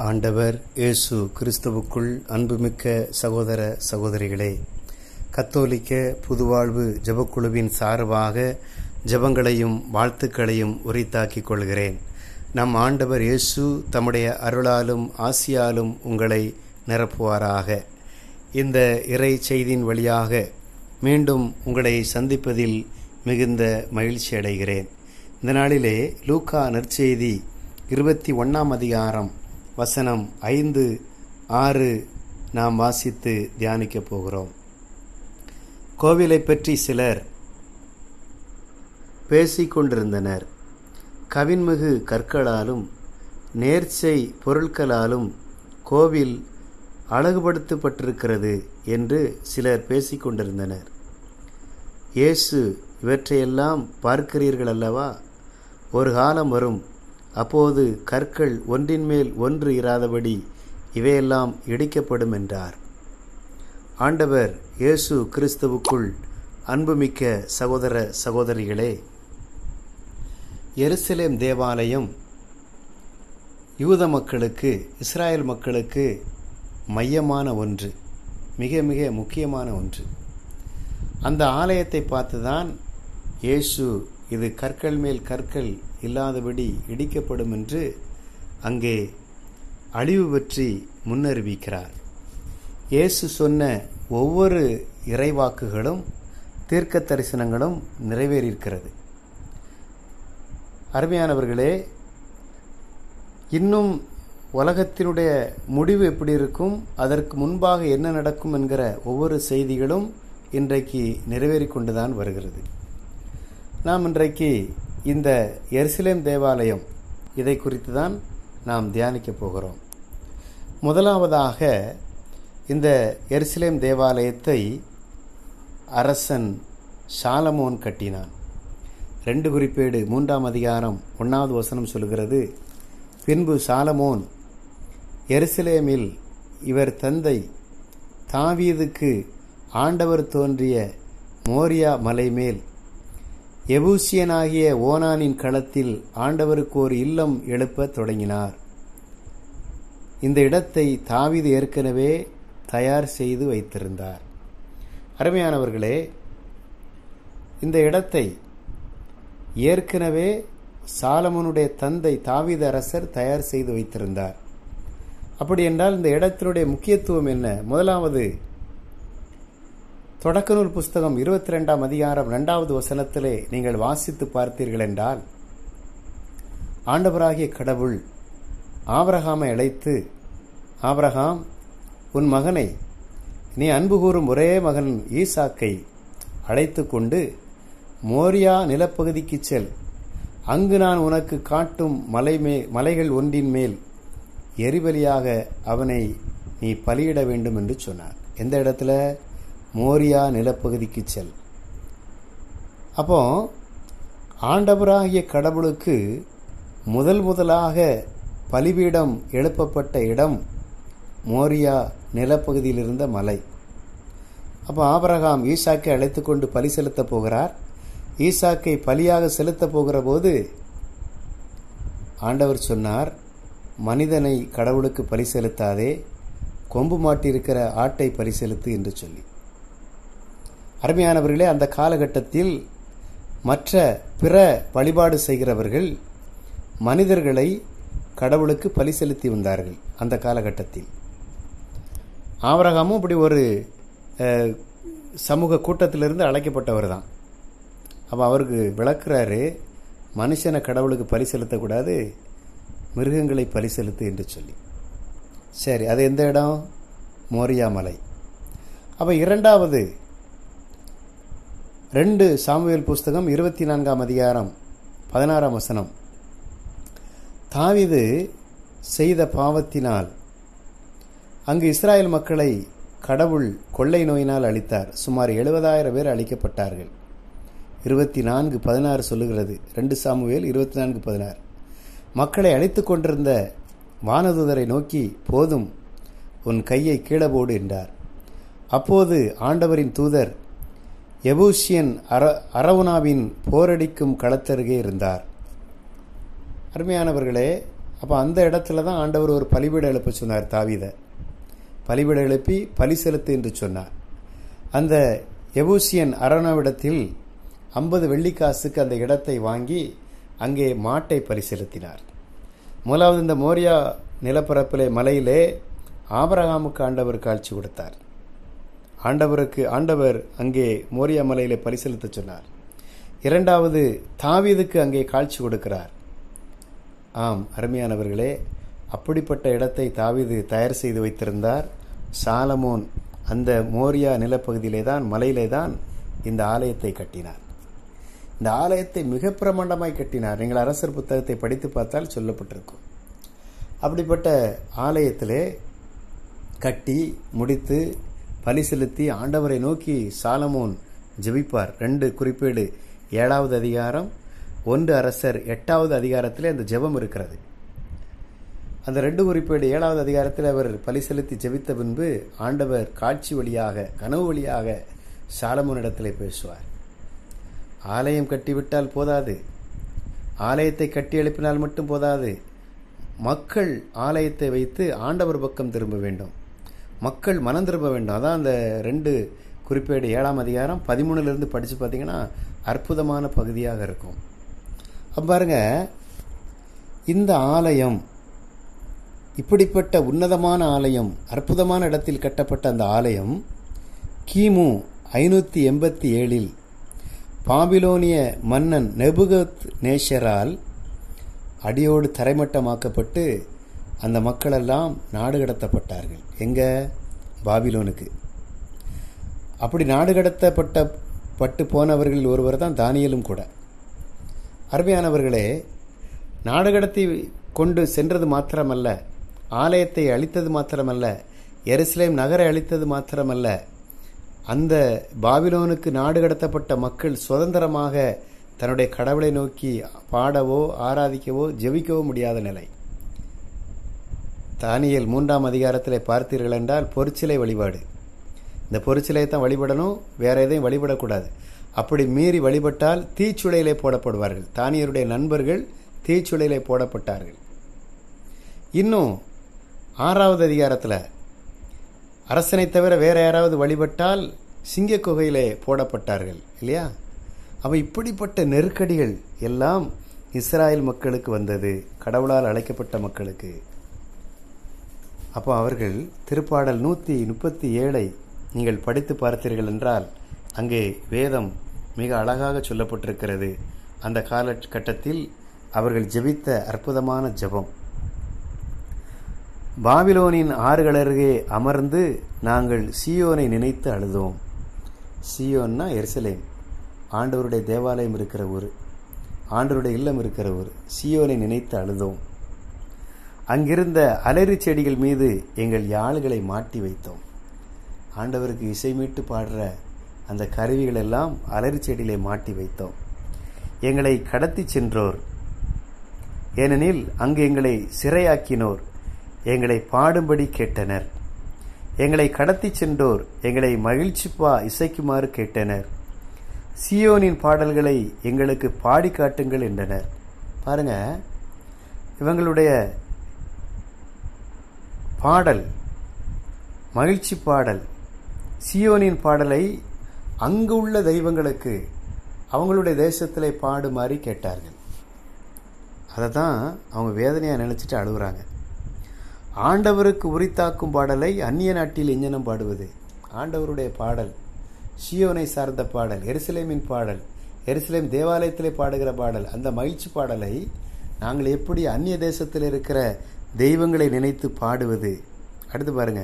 ஆண்டவர் இயேசு கிறிஸ்துவுக்குள் அன்புமிக்க சகோதர சகோதரிகளே கத்தோலிக்க புதுவாழ்வு ஜெபக்குழுவின் சார்பாக ஜெபங்களையும் வாழ்த்துக்களையும் உரித்தாக்கிக் கொள்கிறேன் நம் ஆண்டவர் இயேசு தம்முடைய அருளாலும் ஆசியாலும் உங்களை நிரப்புவாராக இந்த இறை செய்தியின் வழியாக மீண்டும் உங்களை சந்திப்பதில் மிகுந்த மகிழ்ச்சி அடைகிறேன் இந்த நாளிலே லூக்கா நற்செய்தி இருபத்தி ஒன்றாம் அதிகாரம் வசனம் ஐந்து ஆறு நாம் வாசித்து தியானிக்கப் போகிறோம் கோவிலை பற்றி சிலர் பேசிக் கொண்டிருந்தனர் கவின்மிகு கற்களாலும் நேர்ச்சை பொருட்களாலும் கோவில் அழகுபடுத்தப்பட்டிருக்கிறது என்று சிலர் பேசிக் கொண்டிருந்தனர் இயேசு இவற்றையெல்லாம் பார்க்கிறீர்கள் அல்லவா ஒரு காலம் வரும் அப்போது கற்கள் ஒன்றின் மேல் ஒன்று இராதபடி இவையெல்லாம் இடிக்கப்படும் என்றார் ஆண்டவர் இயேசு கிறிஸ்துவுக்குள் அன்புமிக்க சகோதர சகோதரிகளே எருசலேம் தேவாலயம் யூத மக்களுக்கு இஸ்ராயல் மக்களுக்கு மையமான ஒன்று மிக மிக முக்கியமான ஒன்று அந்த ஆலயத்தை பார்த்துதான் இயேசு இது கற்கள் மேல் கற்கள் இல்லாதபடி இடிக்கப்படும் என்று அங்கே அழிவு பற்றி முன்னறிவிக்கிறார் இயேசு சொன்ன ஒவ்வொரு இறைவாக்குகளும் தீர்க்க தரிசனங்களும் நிறைவேறியிருக்கிறது அருமையானவர்களே இன்னும் உலகத்தினுடைய முடிவு எப்படி இருக்கும் அதற்கு முன்பாக என்ன நடக்கும் என்கிற ஒவ்வொரு செய்திகளும் இன்றைக்கு நிறைவேறி கொண்டுதான் வருகிறது நாம் இன்றைக்கு இந்த எருசலேம் தேவாலயம் இதை குறித்து தான் நாம் தியானிக்க போகிறோம் முதலாவதாக இந்த எருசலேம் தேவாலயத்தை அரசன் சாலமோன் கட்டினான் ரெண்டு குறிப்பேடு மூன்றாம் அதிகாரம் ஒன்றாவது வசனம் சொல்கிறது பின்பு சாலமோன் எருசலேமில் இவர் தந்தை தாவீதுக்கு ஆண்டவர் தோன்றிய மோரியா மலை மேல் எபூசியனாகிய ஓனானின் களத்தில் ஆண்டவருக்கு ஒரு இல்லம் எழுப்ப தொடங்கினார் இந்த இடத்தை தாவீது ஏற்கனவே தயார் செய்து வைத்திருந்தார் அருமையானவர்களே இந்த இடத்தை ஏற்கனவே சாலமனுடைய தந்தை தாவீது அரசர் தயார் செய்து வைத்திருந்தார் அப்படி என்றால் இந்த இடத்தினுடைய முக்கியத்துவம் என்ன முதலாவது தொடக்க நூல் புஸ்தகம் இருபத்தி ரெண்டாம் அதிகாரம் இரண்டாவது வசனத்திலே நீங்கள் வாசித்து பார்த்தீர்கள் என்றால் ஆண்டவராகிய கடவுள் ஆபரகாமை அழைத்து ஆபரகாம் உன் மகனை நீ அன்பு கூறும் ஒரே மகன் ஈசாக்கை அழைத்து கொண்டு மோரியா நிலப்பகுதிக்கு செல் அங்கு நான் உனக்கு காட்டும் மலை மே மலைகள் ஒன்றின் மேல் எரிபலியாக அவனை நீ பலியிட வேண்டும் என்று சொன்னார் எந்த இடத்துல மோரியா நிலப்பகுதிக்கு செல் அப்போ ஆண்டவராகிய கடவுளுக்கு முதல் முதலாக பலிபீடம் எழுப்பப்பட்ட இடம் மோரியா நிலப்பகுதியில் இருந்த மலை அப்போ ஆபரகாம் ஈசாக்கை அழைத்து கொண்டு பலி செலுத்த போகிறார் ஈசாக்கை பலியாக செலுத்த போகிற போது ஆண்டவர் சொன்னார் மனிதனை கடவுளுக்கு பலி செலுத்தாதே கொம்பு மாட்டிருக்கிற ஆட்டை பலி செலுத்து என்று சொல்லி அருமையானவர்களே அந்த காலகட்டத்தில் மற்ற பிற வழிபாடு செய்கிறவர்கள் மனிதர்களை கடவுளுக்கு பலி செலுத்தி வந்தார்கள் அந்த காலகட்டத்தில் ஆவரகாமும் இப்படி ஒரு சமூக கூட்டத்திலிருந்து அழைக்கப்பட்டவர் தான் அப்போ அவருக்கு விளக்குறாரு மனுஷனை கடவுளுக்கு பலி செலுத்தக்கூடாது மிருகங்களை பலி செலுத்து என்று சொல்லி சரி அது எந்த இடம் மோரியா மலை அப்போ இரண்டாவது ரெண்டு சாமுவேல் புஸ்தகம் இருபத்தி நான்காம் அதிகாரம் பதினாறாம் வசனம் தாவிது செய்த பாவத்தினால் அங்கு இஸ்ராயல் மக்களை கடவுள் கொள்ளை நோயினால் அளித்தார் சுமார் எழுபதாயிரம் பேர் அளிக்கப்பட்டார்கள் இருபத்தி நான்கு பதினாறு சொல்லுகிறது ரெண்டு சாமுவேல் இருபத்தி நான்கு பதினாறு மக்களை அழைத்து கொண்டிருந்த வானதுதரை நோக்கி போதும் உன் கையை கீழே போடு என்றார் அப்போது ஆண்டவரின் தூதர் எபூசியன் அர அரவுனாவின் போரடிக்கும் களத்தருகே இருந்தார் அருமையானவர்களே அப்போ அந்த இடத்துல தான் ஆண்டவர் ஒரு பலிபீடம் எழுப்ப சொன்னார் தாவீதை பலிபீடம் எழுப்பி பலி செலுத்து என்று சொன்னார் அந்த எபூசியன் அரணவிடத்தில் ஐம்பது வெள்ளிக்காசுக்கு அந்த இடத்தை வாங்கி அங்கே மாட்டை பரிசெலுத்தினார் முதலாவது இந்த மோரியா நிலப்பரப்பிலே மலையிலே ஆபரகாமுக்கு ஆண்டவர் காட்சி கொடுத்தார் ஆண்டவருக்கு ஆண்டவர் அங்கே மோரியா மலையிலே பரிசெலுத்த சொன்னார் இரண்டாவது தாவீதுக்கு அங்கே காட்சி கொடுக்கிறார் ஆம் அருமையானவர்களே அப்படிப்பட்ட இடத்தை தாவீது தயார் செய்து வைத்திருந்தார் சாலமோன் அந்த மோரியா நிலப்பகுதியிலே தான் மலையிலே தான் இந்த ஆலயத்தை கட்டினார் இந்த ஆலயத்தை மிக பிரமாண்டமாய் கட்டினார் நீங்கள் அரசர் புத்தகத்தை படித்து பார்த்தால் சொல்லப்பட்டிருக்கும் அப்படிப்பட்ட ஆலயத்திலே கட்டி முடித்து பலி செலுத்தி ஆண்டவரை நோக்கி சாலமோன் ஜெபிப்பார் ரெண்டு குறிப்பேடு ஏழாவது அதிகாரம் ஒன்று அரசர் எட்டாவது அதிகாரத்திலே அந்த ஜெபம் இருக்கிறது அந்த ரெண்டு குறிப்பேடு ஏழாவது அதிகாரத்தில் அவர் பலி செலுத்தி ஜெபித்த பின்பு ஆண்டவர் காட்சி வழியாக கனவு வழியாக சாலமோனிடத்திலே பேசுவார் ஆலயம் கட்டிவிட்டால் போதாது ஆலயத்தை கட்டி எழுப்பினால் மட்டும் போதாது மக்கள் ஆலயத்தை வைத்து ஆண்டவர் பக்கம் திரும்ப வேண்டும் மக்கள் மனம் திரும்ப வேண்டும் அதான் அந்த ரெண்டு குறிப்பேடு ஏழாம் அதிகாரம் பதிமூணுலேருந்து படித்து பார்த்தீங்கன்னா அற்புதமான பகுதியாக இருக்கும் அப்ப பாருங்க இந்த ஆலயம் இப்படிப்பட்ட உன்னதமான ஆலயம் அற்புதமான இடத்தில் கட்டப்பட்ட அந்த ஆலயம் கிமு ஐநூற்றி எண்பத்தி ஏழில் பாபிலோனிய மன்னன் நெபுகத் நேஷரால் அடியோடு தரைமட்டமாக்கப்பட்டு அந்த மக்களெல்லாம் நாடு கடத்தப்பட்டார்கள் எங்க பாபிலோனுக்கு அப்படி நாடு கடத்தப்பட்ட பட்டு போனவர்களில் ஒருவர் தான் தானியலும் கூட அருமையானவர்களே நாடு கடத்தி கொண்டு சென்றது மாத்திரமல்ல ஆலயத்தை அழித்தது மாத்திரமல்ல எருசலேம் நகரை அழித்தது மாத்திரமல்ல அந்த பாபிலோனுக்கு நாடு கடத்தப்பட்ட மக்கள் சுதந்திரமாக தன்னுடைய கடவுளை நோக்கி பாடவோ ஆராதிக்கவோ ஜெபிக்கவோ முடியாத நிலை தானியல் மூன்றாம் அதிகாரத்தில் பார்த்தீர்கள் என்றால் பொறிச்சிலை வழிபாடு இந்த பொறிச்சிலையை தான் வழிபடணும் வேற எதையும் வழிபடக்கூடாது அப்படி மீறி வழிபட்டால் தீச்சுளையிலே போடப்படுவார்கள் தானியருடைய நண்பர்கள் தீச்சுளையிலே போடப்பட்டார்கள் இன்னும் ஆறாவது அதிகாரத்தில் அரசனை தவிர வேற யாராவது வழிபட்டால் சிங்க குகையிலே போடப்பட்டார்கள் இல்லையா அப்போ இப்படிப்பட்ட நெருக்கடிகள் எல்லாம் இஸ்ராயல் மக்களுக்கு வந்தது கடவுளால் அழைக்கப்பட்ட மக்களுக்கு அப்போ அவர்கள் திருப்பாடல் நூற்றி முப்பத்தி ஏழை நீங்கள் படித்து பார்த்தீர்கள் என்றால் அங்கே வேதம் மிக அழகாக சொல்லப்பட்டிருக்கிறது அந்த காலகட்டத்தில் அவர்கள் ஜெபித்த அற்புதமான ஜெபம் பாபிலோனின் ஆறுகள் அருகே அமர்ந்து நாங்கள் சியோனை நினைத்து அழுதோம் சியோன்னா எருசலேம் ஆண்டவருடைய தேவாலயம் இருக்கிற ஊர் ஆண்டவருடைய இல்லம் இருக்கிற ஊர் சியோனை நினைத்து அழுதோம் அங்கிருந்த அலரி செடிகள் மீது எங்கள் யாழ்களை மாட்டி வைத்தோம் ஆண்டவருக்கு இசை மீட்டு பாடுற அந்த கருவிகள் எல்லாம் அலரி செடியிலே மாட்டி வைத்தோம் எங்களை கடத்தி சென்றோர் ஏனெனில் அங்கு எங்களை சிறையாக்கினோர் எங்களை பாடும்படி கேட்டனர் எங்களை கடத்தி சென்றோர் எங்களை மகிழ்ச்சிப்பா இசைக்குமாறு கேட்டனர் சியோனின் பாடல்களை எங்களுக்கு பாடி காட்டுங்கள் என்றனர் பாருங்க இவங்களுடைய பாடல் மகிழ்ச்சி பாடல் சியோனின் பாடலை அங்கு உள்ள தெய்வங்களுக்கு அவங்களுடைய தேசத்திலே பாடுமாறி கேட்டார்கள் அதை தான் அவங்க வேதனையாக நினச்சிட்டு அழுகுறாங்க ஆண்டவருக்கு உரித்தாக்கும் பாடலை அந்நிய நாட்டில் எஞ்சனம் பாடுவது ஆண்டவருடைய பாடல் சியோனை சார்ந்த பாடல் எருசலேமின் பாடல் எருசலேம் தேவாலயத்திலே பாடுகிற பாடல் அந்த மகிழ்ச்சி பாடலை நாங்கள் எப்படி அந்நிய தேசத்தில் இருக்கிற தெய்வங்களை நினைத்து பாடுவது அடுத்து பாருங்க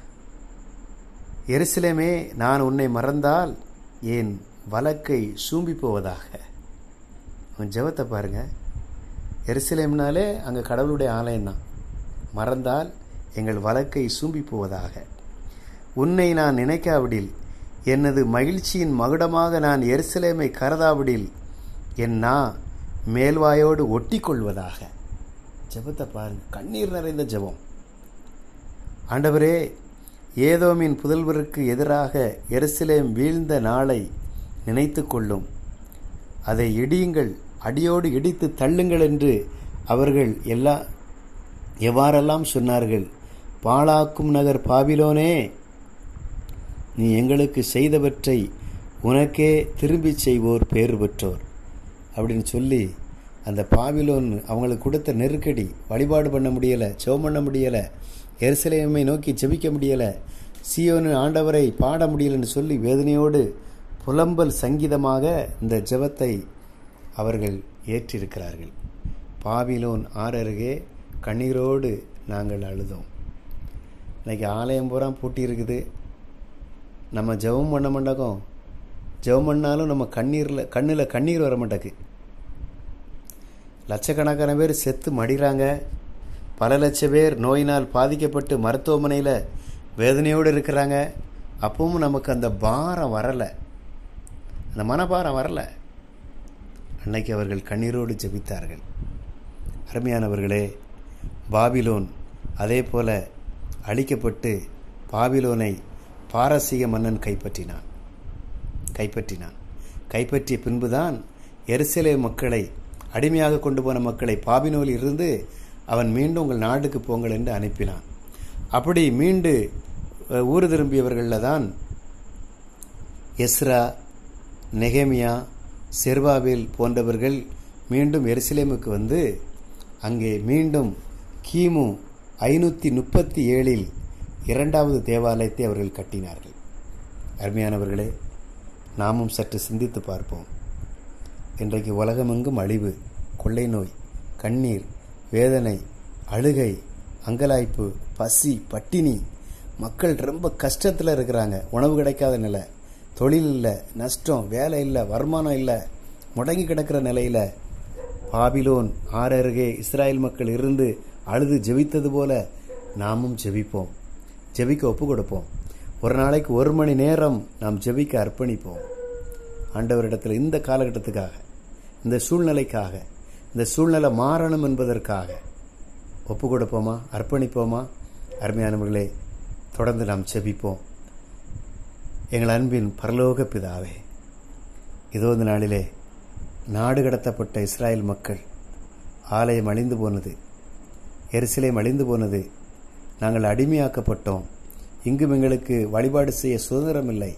எருசலேமே நான் உன்னை மறந்தால் என் வழக்கை சூம்பி போவதாக அவன் ஜெபத்தை பாருங்க எருசலேம்னாலே அங்கே கடவுளுடைய ஆலயம் தான் மறந்தால் எங்கள் வழக்கை சூம்பி போவதாக உன்னை நான் நினைக்காவிடில் எனது மகிழ்ச்சியின் மகுடமாக நான் எருசலேமை கருதாவிடில் என் நா மேல்வாயோடு ஒட்டி கொள்வதாக ஜெபத்தை பாருங்க கண்ணீர் நிறைந்த ஜெபம் ஆண்டவரே ஏதோமின் புதல்வருக்கு எதிராக எருசலேம் வீழ்ந்த நாளை நினைத்து கொள்ளும் அதை இடியுங்கள் அடியோடு இடித்து தள்ளுங்கள் என்று அவர்கள் எல்லா எவ்வாறெல்லாம் சொன்னார்கள் பாழாக்கும் நகர் பாபிலோனே நீ எங்களுக்கு செய்தவற்றை உனக்கே திரும்பிச் செய்வோர் பேறு பெற்றோர் அப்படின்னு சொல்லி அந்த பாபிலோன் அவங்களுக்கு கொடுத்த நெருக்கடி வழிபாடு பண்ண முடியலை ஜெபம் பண்ண முடியலை எருசலேமை நோக்கி ஜெபிக்க முடியலை சியோனு ஆண்டவரை பாட முடியலைன்னு சொல்லி வேதனையோடு புலம்பல் சங்கீதமாக இந்த ஜெபத்தை அவர்கள் ஏற்றிருக்கிறார்கள் பாபிலோன் ஆறருகே கண்ணீரோடு நாங்கள் அழுதோம் இன்னைக்கு ஆலயம் பூரா பூட்டி இருக்குது நம்ம ஜெபம் பண்ண மாட்டோம் ஜெபம் பண்ணாலும் நம்ம கண்ணீரில் கண்ணில் கண்ணீர் வர மாட்டேக்கு லட்சக்கணக்கான பேர் செத்து மடிகிறாங்க பல லட்சம் பேர் நோயினால் பாதிக்கப்பட்டு மருத்துவமனையில் வேதனையோடு இருக்கிறாங்க அப்பவும் நமக்கு அந்த பாரம் வரலை அந்த மனபாரம் வரலை அன்னைக்கு அவர்கள் கண்ணீரோடு ஜெபித்தார்கள் அருமையானவர்களே பாபிலோன் அதே போல அழிக்கப்பட்டு பாபிலோனை பாரசீக மன்னன் கைப்பற்றினான் கைப்பற்றினான் கைப்பற்றிய பின்புதான் எருசலே மக்களை அடிமையாக கொண்டு போன மக்களை பாபினோவில் இருந்து அவன் மீண்டும் உங்கள் நாட்டுக்கு போங்கள் என்று அனுப்பினான் அப்படி மீண்டு ஊர் திரும்பியவர்களில் தான் எஸ்ரா நெகேமியா செர்வாவில் போன்றவர்கள் மீண்டும் எருசலேமுக்கு வந்து அங்கே மீண்டும் கிமு ஐநூற்றி முப்பத்தி ஏழில் இரண்டாவது தேவாலயத்தை அவர்கள் கட்டினார்கள் அருமையானவர்களே நாமும் சற்று சிந்தித்து பார்ப்போம் இன்றைக்கு உலகமெங்கும் அழிவு கொள்ளை நோய் கண்ணீர் வேதனை அழுகை அங்கலாய்ப்பு பசி பட்டினி மக்கள் ரொம்ப கஷ்டத்தில் இருக்கிறாங்க உணவு கிடைக்காத நிலை தொழில் இல்லை நஷ்டம் வேலை இல்லை வருமானம் இல்லை முடங்கி கிடக்கிற நிலையில் பாபிலோன் ஆறு அருகே இஸ்ராயல் மக்கள் இருந்து அழுது ஜெபித்தது போல நாமும் ஜெபிப்போம் ஜெபிக்க ஒப்பு கொடுப்போம் ஒரு நாளைக்கு ஒரு மணி நேரம் நாம் ஜெபிக்க அர்ப்பணிப்போம் ஆண்டவரிடத்தில் இந்த காலகட்டத்துக்காக இந்த சூழ்நிலைக்காக இந்த சூழ்நிலை மாறணும் என்பதற்காக ஒப்பு கொடுப்போமா அர்ப்பணிப்போமா அருமையானவர்களே தொடர்ந்து நாம் செபிப்போம் எங்கள் அன்பின் பரலோக பிதாவே இதோ இந்த நாளிலே நாடு கடத்தப்பட்ட இஸ்ராயல் மக்கள் ஆலயம் அழிந்து போனது எரிசிலையும் அழிந்து போனது நாங்கள் அடிமையாக்கப்பட்டோம் இங்கும் எங்களுக்கு வழிபாடு செய்ய சுதந்திரம் இல்லை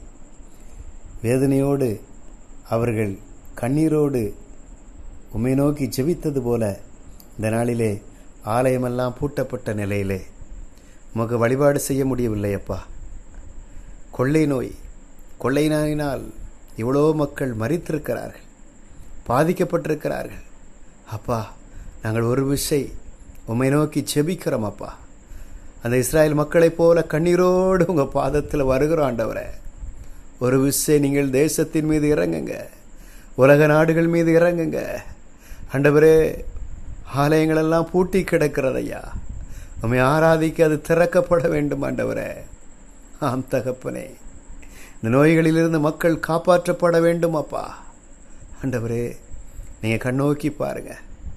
வேதனையோடு அவர்கள் கண்ணீரோடு உம்மை நோக்கி ஜெபித்தது போல இந்த நாளிலே ஆலயமெல்லாம் பூட்டப்பட்ட நிலையிலே உமக்கு வழிபாடு செய்ய முடியவில்லை அப்பா கொள்ளை நோய் கொள்ளை நோயினால் இவ்வளோ மக்கள் மறித்திருக்கிறார்கள் பாதிக்கப்பட்டிருக்கிறார்கள் அப்பா நாங்கள் ஒரு விஷை உம்மை நோக்கி செபிக்கிறோம் அப்பா அந்த இஸ்ராயல் மக்களைப் போல கண்ணீரோடு உங்கள் பாதத்தில் வருகிறோம் ஆண்டவரே ஒரு விஷை நீங்கள் தேசத்தின் மீது இறங்குங்க உலக நாடுகள் மீது இறங்குங்க ஆண்டவரே ஆலயங்களெல்லாம் பூட்டி கிடக்கிறதையா உண்மை ஆராதிக்க அது திறக்கப்பட வேண்டும் ஆண்டவரே ஆம் தகப்பனே இந்த நோய்களிலிருந்து மக்கள் காப்பாற்றப்பட வேண்டும் அப்பா ஆண்டவரே நீங்கள் கண்ணோக்கி பாருங்க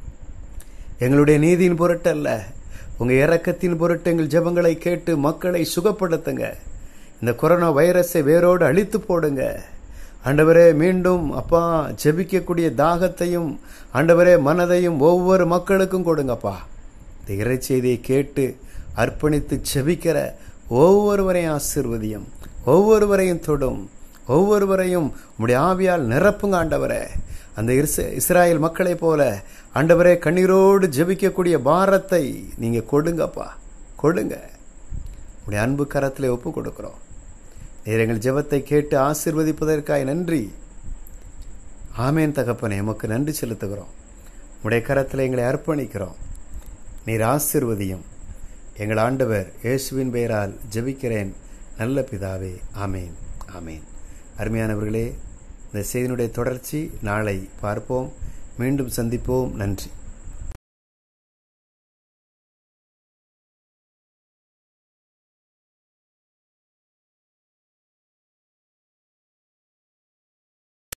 எங்களுடைய நீதியின் பொருட்டல்ல உங்கள் இறக்கத்தின் பொருட்டு எங்கள் ஜெபங்களை கேட்டு மக்களை சுகப்படுத்துங்க இந்த கொரோனா வைரஸை வேரோடு அழித்து போடுங்க ஆண்டவரே மீண்டும் அப்பா ஜெபிக்கக்கூடிய தாகத்தையும் ஆண்டவரே மனதையும் ஒவ்வொரு மக்களுக்கும் கொடுங்கப்பா இந்த இறைச்செய்தியை கேட்டு அர்ப்பணித்து ஜெபிக்கிற ஒவ்வொருவரையும் ஆசிர்வதியும் ஒவ்வொருவரையும் தொடும் ஒவ்வொருவரையும் உம்முடைய ஆவியால் நிரப்புங்க ஆண்டவரே அந்த இஸ்ராயல் மக்களைப் போல ஆண்டவரே கண்ணீரோடு ஜெபிக்கக்கூடிய பாரத்தை நீங்க கொடுங்கப்பா கொடுங்க உடைய அன்பு கரத்தில் ஒப்பு கொடுக்கிறோம் நீர் எங்கள் ஜெபத்தை கேட்டு ஆசிர்வதிப்பதற்காய் நன்றி ஆமேன் தகப்பனே எமக்கு நன்றி செலுத்துகிறோம் உடைய கரத்தில் எங்களை அர்ப்பணிக்கிறோம் நீர் ஆசிர்வதியும் எங்கள் ஆண்டவர் இயேசுவின் பெயரால் ஜெபிக்கிறேன் நல்ல பிதாவே ஆமேன் ஆமேன் அருமையானவர்களே இந்த செய்தியினுடைய தொடர்ச்சி நாளை பார்ப்போம் மீண்டும் சந்திப்போம் நன்றி